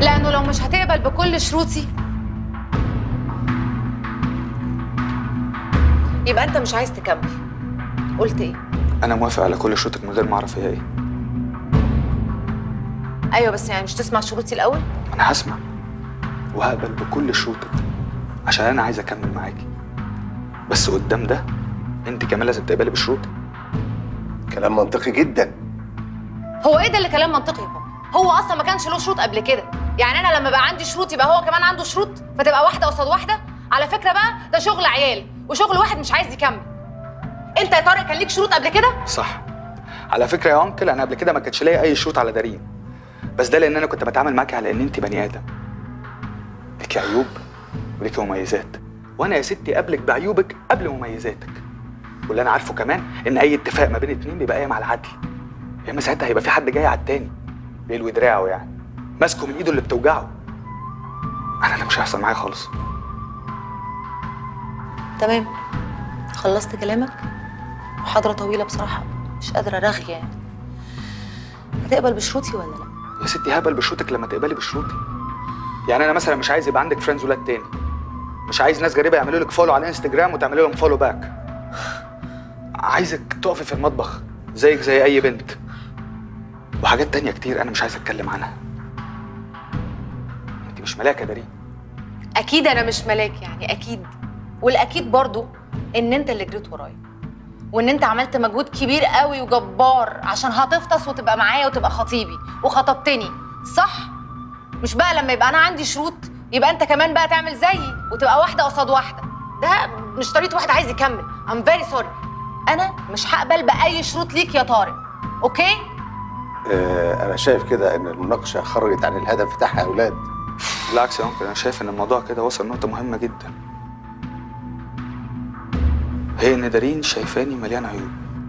لانه لو مش هتقبل بكل شروطي يبقى انت مش عايز تكمل قلت ايه انا موافق على كل شروطك من غير ما اعرف هي ايه ايوه بس يعني مش تسمع شروطي الاول انا هسمع وهقبل بكل شروطك عشان انا عايز اكمل معاكي بس قدام ده انت كمان لازم تقبلي بشروطي كلام منطقي جدا هو ايه ده اللي كلام منطقي يا بابا هو اصلا ما كانش له شروط قبل كده يعني انا لما بقى عندي شروط يبقى هو كمان عنده شروط فتبقى واحده قصاد واحده على فكره بقى ده شغل عيال وشغل واحد مش عايز يكمل انت يا طارق كان ليك شروط قبل كده صح على فكره يا انكل انا قبل كده ما كانش ليا اي شروط على دارين بس ده لان انا كنت بتعامل معاكي على ان انت بني ادم ليكي عيوب وليكي مميزات وانا يا ستي قبلك بعيوبك قبل مميزاتك واللي انا عارفه كمان ان اي اتفاق ما بين اتنين بيبقى قايم على العدل يا اما ساعتها هيبقى في حد جاي على التاني بيلوي دراعه يعني ماسكه من ايده اللي بتوجعه انا ده مش هيحصل معايا خالص تمام خلصت كلامك محاضره طويله بصراحه مش قادره رغي يعني هتقبل بشروطي ولا لا يا ستي هقبل بشروطك لما تقبلي بشروطي يعني انا مثلا مش عايز يبقى عندك فريندز ولاد تاني مش عايز ناس غريبه يعملوا لك فولو على انستجرام وتعملي لهم فولو باك عايزك تقفي في المطبخ زيك زي اي بنت وحاجات تانية كتير انا مش عايز اتكلم عنها انت مش ملاك يا دارين اكيد انا مش ملاك يعني اكيد والاكيد برضو ان انت اللي جريت ورايا وان انت عملت مجهود كبير قوي وجبار عشان هتفطس وتبقى معايا وتبقى خطيبي وخطبتني صح مش بقى لما يبقى انا عندي شروط يبقى انت كمان بقى تعمل زيي وتبقى واحده قصاد واحده ده مش طريقه واحد عايز يكمل I'm very sorry انا مش هقبل باي شروط ليك يا طارق اوكي آه انا شايف كده ان المناقشه خرجت عن الهدف بتاعها يا اولاد بالعكس يا انكل انا شايف ان الموضوع كده وصل نقطه مهمه جدا هي ان دارين شايفاني مليان عيوب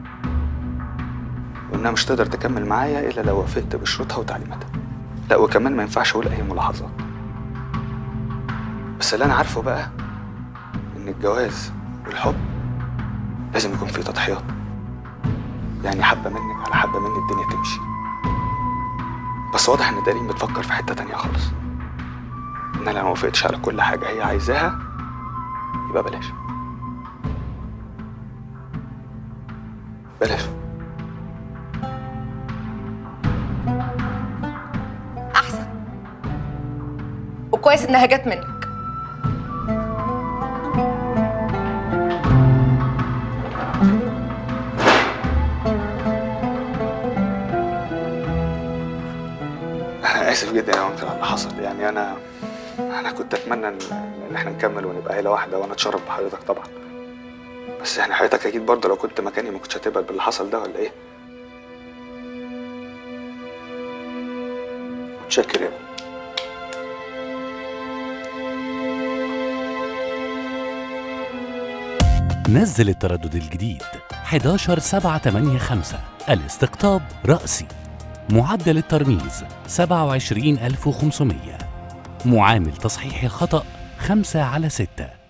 وانها مش تقدر تكمل معايا الا لو وافقت بشروطها وتعليماتها لا وكمان ما ينفعش اقول اي ملاحظات بس اللي انا عارفه بقى ان الجواز والحب لازم يكون فيه تضحيات يعني حبه منك على حبه مني الدنيا تمشي بس واضح ان دارين بتفكر في حته تانية خالص ان انا لو ما وافقتش على كل حاجه هي عايزاها يبقى بلاش بلاش احسن وكويس انها جت منك انا اسف جدا يا انكل على اللي حصل يعني انا انا كنت اتمنى ان ان احنا نكمل ونبقى عيله واحده وانا اتشرف بحضرتك طبعا بس يعني حضرتك اكيد برضه لو كنت مكاني ما كنتش هتقبل باللي حصل ده ولا ايه متشكر يا ابني نزل التردد الجديد 11785 الاستقطاب رأسي معدل الترميز 27500 معامل تصحيح الخطأ 5 على 6